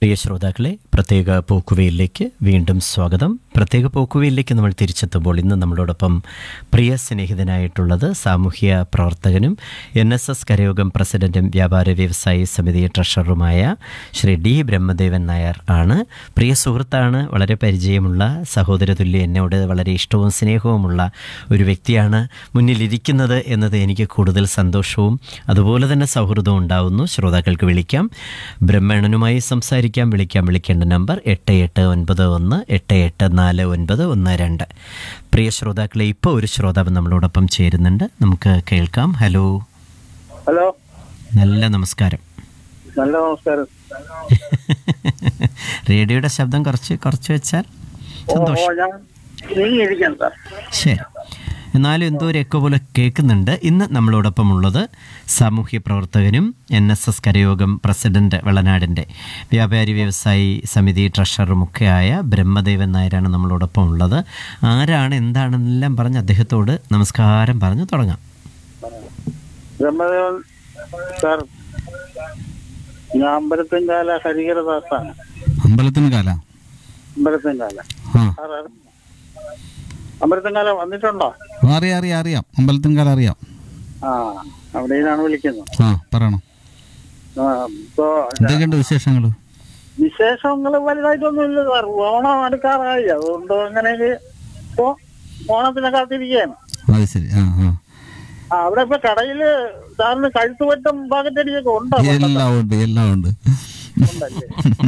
പ്രിയ ശ്രോതാക്കളെ പ്രത്യേക പോക്കുവയിലേക്ക് വീണ്ടും സ്വാഗതം പ്രത്യേക പോക്കുവയിലേക്ക് നമ്മൾ തിരിച്ചെത്തുമ്പോൾ ഇന്ന് നമ്മളോടൊപ്പം പ്രിയ സ്നേഹിതനായിട്ടുള്ളത് സാമൂഹ്യ പ്രവർത്തകനും എൻ എസ് എസ് കരയോഗം പ്രസിഡന്റും വ്യാപാര വ്യവസായി സമിതി ട്രഷററുമായ ശ്രീ ഡി ബ്രഹ്മദേവൻ നായർ ആണ് പ്രിയ സുഹൃത്താണ് വളരെ പരിചയമുള്ള സഹോദരതുല്യ എന്നോട് വളരെ ഇഷ്ടവും സ്നേഹവുമുള്ള ഒരു വ്യക്തിയാണ് മുന്നിലിരിക്കുന്നത് എന്നത് എനിക്ക് കൂടുതൽ സന്തോഷവും അതുപോലെ തന്നെ സൗഹൃദവും ഉണ്ടാവുന്നു ശ്രോതാക്കൾക്ക് വിളിക്കാം ബ്രഹ്മണനുമായി സംസാരിക്കാം വിളിക്കാം വിളിക്കേണ്ട നമ്പർ എട്ട് എട്ട് ഒൻപത് ഒന്ന് എട്ട് എട്ട് നാല് ഒൻപത് ഒന്ന് രണ്ട് പ്രിയ ശ്രോതാക്കളെ ഇപ്പോൾ ഒരു ശ്രോതാവ് നമ്മളോടൊപ്പം ചേരുന്നുണ്ട് നമുക്ക് കേൾക്കാം ഹലോ ഹലോ നല്ല നമസ്കാരം നല്ല നമസ്കാരം റേഡിയോയുടെ ശബ്ദം കുറച്ച് കുറച്ച് വെച്ചാൽ ഓ സന്തോഷം ഓ, ഞാൻ നീങ്ങിയിരിക്കാം സാർ ശരി എന്നാലും എന്തോ ഒരു എക്കോ പോലെ കേൾക്കുന്നുണ്ട് ഇന്ന് നമ്മളോടൊപ്പം ഉള്ളത് സാമൂഹ്യ പ്രവർത്തകനും എൻ എസ് എസ് കരയോഗം പ്രസിഡന്റ് വെള്ളനാടിൻ്റെ വ്യാപാരി വ്യവസായി സമിതി ട്രഷററുമൊക്കെയായ ബ്രഹ്മദേവൻ നായരാണ് നമ്മളോടൊപ്പം ഉള്ളത് ആരാണ് എന്താണെന്നെല്ലാം പറഞ്ഞ് അദ്ദേഹത്തോട് നമസ്കാരം പറഞ്ഞു തുടങ്ങാം ബ്രഹ്മദേവൻ സാർ ഞാൻ അമ്പലത്തിൻകാല ഹരിഹരദാസാണ് അമ്പലത്തിന് കാല അമ്പലത്തിൻകാല ആ സാർ അറിഞ്ഞോ? അമ്പലത്തിൻകാല വന്നിട്ടുണ്ടോ അറിയാം അറിയാം അറിയാം അമ്പലത്തിന് കാല അറിയാം ആ അവിടെ നിന്നാണ് വിളിക്കുന്നത് ആ പറയണം ആ, ഇപ്പോ എന്തൊക്കെയുണ്ട് വിശേഷങ്ങൾ വിശേഷങ്ങൾ വലുതായിട്ടൊന്നും ഇല്ല സാർ ഓണം അടുക്കാറായി അതുകൊണ്ട് അങ്ങനെ ഇപ്പോ ഓണത്തിനെ കാത്തിരിക്കുകയാണ് അത് ശരി ആ ആ ആ അവിടെ ഇപ്പൊ കടയില് സാറിന് കഴുത്തുപറ്റം പാക്കറ്റടിയൊക്കെ ഉണ്ടോ എല്ലാം ഉണ്ട് എല്ലാം ഉണ്ട് ഉണ്ടല്ലേ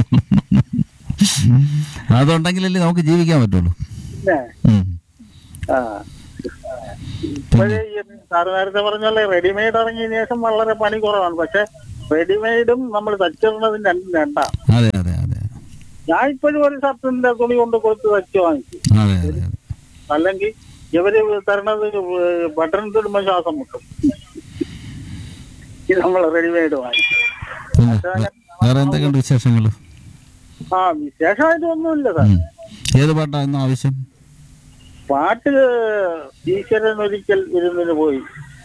അതുണ്ടെങ്കിലല്ലേ നമുക്ക് ജീവിക്കാൻ പറ്റുള്ളൂ പിന്നെ ഉം. ആ ഇപ്പോഴേ ഈ സാറ് നേരത്തെ പറഞ്ഞല്ലേ റെഡിമെയ്ഡ് ഇറങ്ങിയതിനു ശേഷം വളരെ പണി കുറവാണ് പക്ഷെ റെഡിമെയ്ഡും നമ്മൾ തച്ചിടുന്നതും രണ്ടും രണ്ടാണ് അതെ അതെ അതെ ഞാൻ ഇപ്പോഴും ഒരു ഷർട്ടിന്റെ തുണി കൊണ്ട് കൊടുത്ത് തച്ച് വാങ്ങിച്ചു അതെ അതെ അതെ അല്ലെങ്കിൽ ഇവര് തരണത് ബട്ടൺ ഇടുമ്പോ ശ്വാസം മുട്ടും ഇത് നമ്മൾ റെഡിമെയ്ഡ് വാങ്ങിച്ചു പിന്നെ വേ- വേറെ എന്തൊക്കെയുണ്ട് വിശേഷങ്ങൾ ആ വിശേഷമായിട്ട് ഒന്നുമില്ല സാർ ഏത് പാട്ടാ ഇന്ന് ആവശ്യം പാട്ട് ഈശ്വരൻ ഒരിക്കൽ വിരുന്നിന് പോയി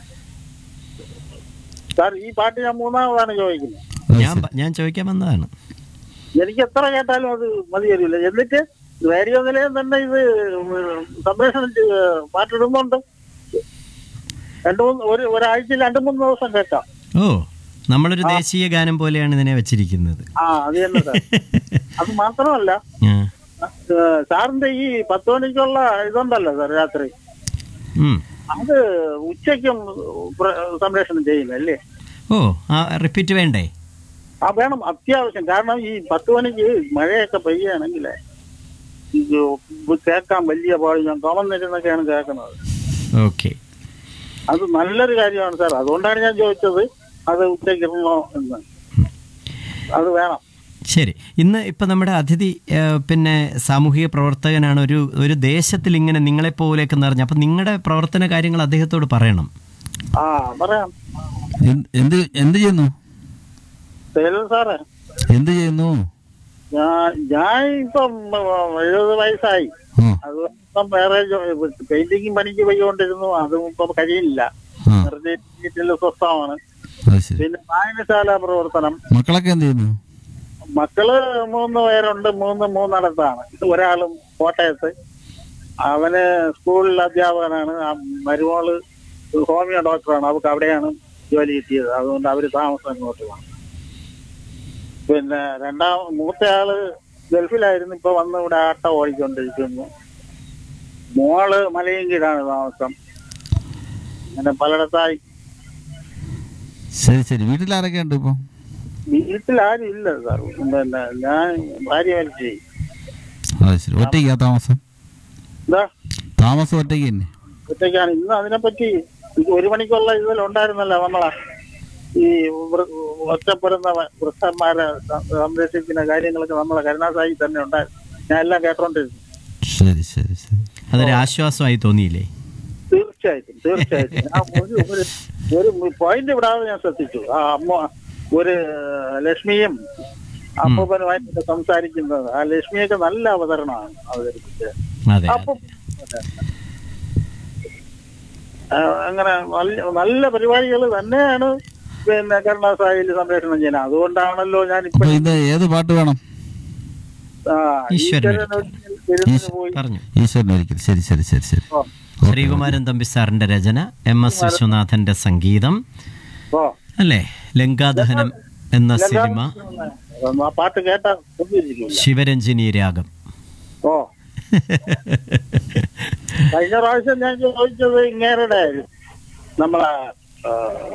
സാർ ഈ പാട്ട് ഞാൻ മൂന്നാമതാണ് ചോദിക്കുന്നത് അത് ഞാൻ ശരി. പ- ഞാൻ ചോദിക്കാൻ വന്നതാണ് എനിക്ക് എത്ര കേട്ടാലും അത് മതി വരില്ല എന്നിട്ട് റേഡിയോ നിലയം തന്നെ ഇത് സംപ്രേഷണം ചെയ്ത് പാട്ടിടുന്നുണ്ട് രണ്ടു മൂന്ന് ഒരു ഒരാഴ്ചയിൽ രണ്ടു മൂന്ന് ദിവസം കേൾക്കാം ഓ നമ്മളൊരു ദേശീയ ഗാനം പോലെയാണ് ഇതിനെ വെച്ചിരിക്കുന്നത് ആ അത് തന്നെ സാർ അത് മാത്രമല്ല ആ. ഏഹ്, സാറിന്റെ ഈ പത്ത് മണിക്കുള്ള ഇതുണ്ടല്ലോ സാർ രാത്രി ഉം. അത് ഉച്ചയ്ക്കും പ്ര- സംപ്രേഷണം ചെയ്യുന്നല്ലേ ഓ ആ റിപ്പീറ്റ് വേണ്ടേ ആ വേണം അത്യാവശ്യം കാരണം ഈ പത്ത് മണിക്ക് മഴയൊക്കെ പെയ്യുകയാണെങ്കിൽ ഇത് കേൾക്കാൻ വലിയ പാട് ഞാൻ കമന്നിരുന്നൊക്കെയാണ് കേൾക്കുന്നത് ഓക്കെ അത് നല്ലൊരു കാര്യമാണ് സാർ അതുകൊണ്ടാണ് ഞാൻ ചോദിച്ചത് അത് ഉച്ചയ്ക്ക് ഇടണോ എന്ന് അത് വേണം ശരി ഇന്ന് ഇപ്പം നമ്മുടെ അതിഥി ആ, പിന്നെ സാമൂഹിക പ്രവർത്തകനാണ് ഒരു ഒരു ദേശത്തിൽ ഇങ്ങനെ നിങ്ങളെപ്പോലെയൊക്കെ നിറഞ്ഞു അപ്പം നിങ്ങളുടെ പ്രവർത്തന കാര്യങ്ങൾ അദ്ദേഹത്തോട് പറയണം ആ പറയാം എന്ത് എന്ത് എന്ത് ചെയ്യുന്നു ശൈലൻ സാറേ എന്ത് ചെയ്യുന്നു ഞാൻ ഞാൻ ഇപ്പം എഴുപത് വയസ്സായി ആ അത് ഇപ്പം വേറെ പെയിന്റിങ് പണിക്ക് പോയിക്കൊണ്ടിരുന്നു അതും ഇപ്പം കഴിയില്ല ആ വെറുതെ വീട്ടിൽ സ്വസ്ഥമാണ് അത് ശരി പിന്നെ വായനശാല പ്രവർത്തനം മക്കളൊക്കെ എന്ത് ചെയ്യുന്നു മക്കള് മൂന്ന് പേരുണ്ട് മൂന്ന് മൂന്നിടത്താണ് ഒരാളും കോട്ടയത്ത് അവന് സ്കൂളിൽ അധ്യാപകനാണ് ആ മരുമോള് ഹോമിയോ ഡോക്ടറാണ് അവർക്ക് അവിടെയാണ് ജോലി കിട്ടിയത് അതുകൊണ്ട് അവര് താമസം ഇങ്ങോട്ട് പോകണം പിന്നെ രണ്ടാം മൂത്തയാള് ഗൾഫിലായിരുന്നു ഇപ്പൊ വന്ന് ഇവിടെ ആട്ട ഓടിക്കൊണ്ടിരിക്കുന്നു മോള് മലയങ്കീടാണ് താമസം അങ്ങനെ പലയിടത്തായി ശരി ശരി വീട്ടിൽ ആരൊക്കെ ഉണ്ട് ഇപ്പൊ വീട്ടിൽ ആരും ഇല്ല സാർ പിന്നെ ഞാൻ ഭാര്യ മരിച്ചു പോയി. അത് ശരി ഒറ്റയ്ക്കാ താമസം എന്താ താമസം ഒറ്റയ്ക്ക് തന്നെ ഒറ്റയ്ക്കാണ് ഇന്ന് അതിനെപ്പറ്റി ഇത് ഒരു മണിക്കുള്ള ഇതിൽ ഉണ്ടായിരുന്നല്ലോ നമ്മളെ ഈ വൃ- ഒറ്റപ്പെടുന്ന വ- വൃദ്ധന്മാരെ സം- സംരക്ഷിക്കുന്ന കാര്യങ്ങളൊക്കെ നമ്മളെ കരുണാസായി തന്നെ ഉണ്ടായിരുന്നു ഞാൻ എല്ലാം കേട്ടോണ്ടിരുന്നു ശരി ശരി ശരി അതൊരു ആശ്വാസമായി തോന്നിയില്ലേ തീർച്ചയായിട്ടും തീർച്ചയായിട്ടും ഞാൻ ഒരു ഒരു ഒരു പോയിന്റ് വിടാതെ ഞാൻ ശ്രദ്ധിച്ചു ആ അമ്മ ഒരു ലക്ഷ്മിയും അപ്പൂപ്പനുമായിട്ട് സംസാരിക്കുന്നത് ആ ലക്ഷ്മിയൊക്കെ നല്ല അവതരണമാണ് അവതരിപ്പിച്ചത് അതെ അപ്പൊ ആ, അങ്ങനെ നല്ല നല്ല പരിപാടികൾ തന്നെയാണ് പിന്നെ കരുണാസായിൽ സംപ്രേഷണം ചെയ്യുന്നത് അതുകൊണ്ടാണല്ലോ ഞാൻ അപ്പൊ ഇപ്പൊ ഇത് ഏത് പാട്ട് വേണം ആ, ഈശ്വരൻ ഈശ്വരൻ ഒരിക്കൽ വിരുന്നിന് പോയി പറഞ്ഞു ഈശ്വരൻ ഒരിക്കൽ ശരി ശരി ശരി ശരി ഓ ശ്രീകുമാരൻ തമ്പി സാറിന്റെ രചന എം എസ് വിശ്വനാഥന്റെ സംഗീതം ഓ അല്ലേ ലങ്കാദഹനം എന്ന സിനിമ ആ പാട്ട് കേട്ടാ ഒന്നിരിക്കില്ല ശിവരഞ്ജിനി രാഗം ഓ കഴിഞ്ഞ പ്രാവശ്യം ഞാൻ ചോദിച്ചത് ഇങ്ങേരുടെ നമ്മളെ ആ,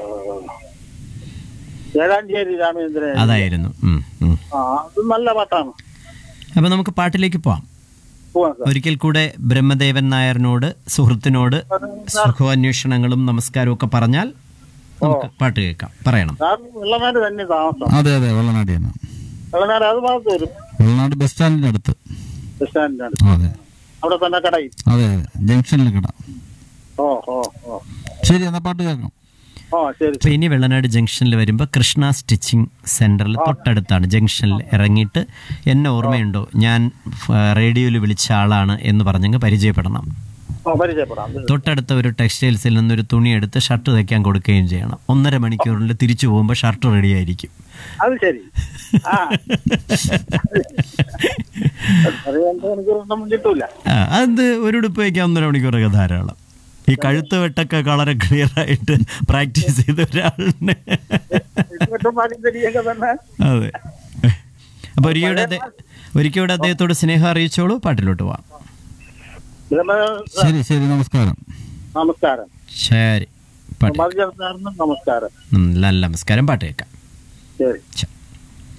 ഏഴാഞ്ചേരി രാമചന്ദ്രൻ അതായിരുന്നു ഉം, ഉം. ആ അത് നല്ല പാട്ടാണ് അപ്പൊ നമുക്ക് പാട്ടിലേക്ക് പോവാം പോവാം സാർ ഒരിക്കൽ കൂടെ ബ്രഹ്മദേവൻ നായറിനോട് സുഹൃത്തിനോട് സുഖാന്വേഷണങ്ങളും നമസ്കാരവും ഒക്കെ പറഞ്ഞാൽ നമുക്ക് പാട്ട് കേൾക്കാം പറയണം സാർ വെള്ളനാട് തന്നെ താമസം അതെ അതെ വെള്ളനാട് തന്നെ വെള്ളനാട് അത് ഭാഗത്ത് വരും വെള്ളനാട് ബസ് സ്റ്റാൻഡിന്റെ അടുത്ത് ബസ് സ്റ്റാൻഡിന്റെ അടുത്ത് അതെ അവിടെ തന്നെ കടയിൽ അതെ അതെ ജംഗ്ഷനിൽ കട ഓ ഓ ഓ ശരി എന്നാ പാട്ട് കേൾക്കാം ഓ ശരി അപ്പൊ ഇനി വെള്ളനാട് ജംഗ്ഷനിൽ വരുമ്പോൾ കൃഷ്ണ സ്റ്റിച്ചിങ് സെന്ററിൽ തൊട്ടടുത്താണ് ജംഗ്ഷനിൽ ഇറങ്ങിയിട്ട് എന്നെ ഓർമ്മയുണ്ടോ ഞാൻ റേഡിയോയിൽ വിളിച്ച ആളാണ് എന്ന് പറഞ്ഞങ്ങ് പരിചയപ്പെടണം ഓ പരിചയപ്പെടാം തൊട്ടടുത്ത ഒരു ടെക്സ്റ്റൈൽസിൽ നിന്നൊരു തുണി എടുത്ത് ഷർട്ട് തയ്ക്കാൻ കൊടുക്കുകയും ചെയ്യണം ഒന്നര മണിക്കൂറിൽ തിരിച്ചു പോകുമ്പോൾ ഷർട്ട് റെഡി ആയിരിക്കും അത് ശരി ആ അത് രണ്ട് മണിക്കൂറൊന്നും കിട്ടൂല ആ, അത് ഒരു ഉടുപ്പ് വയ്ക്കാൻ ഒന്നര മണിക്കൂറൊക്കെ ധാരാളം ഈ കഴുത്ത് വെട്ടൊക്കെ വളരെ ക്ലിയർ ആയിട്ട് പ്രാക്ടീസ് ചെയ്ത ഒരാളിന് ഇങ്ങോട്ടും പാടി തരികയൊക്കെ തന്നെ അതെ അപ്പൊ ഒരിക്കലും അദ്ദേ- ഒരിക്കലും അദ്ദേഹത്തോട് സ്നേഹം അറിയിച്ചോളൂ പാട്ടിലോട്ട് പോവാം ഇതെന്നാ ശരി ശരി നമസ്കാരം നമസ്കാരം ശരി പാട്ട് മതിജൻ സാറിനും നമസ്കാരം ഉം, നല്ല നമസ്കാരം പാട്ട് കേൾക്കാം ശരി ശരി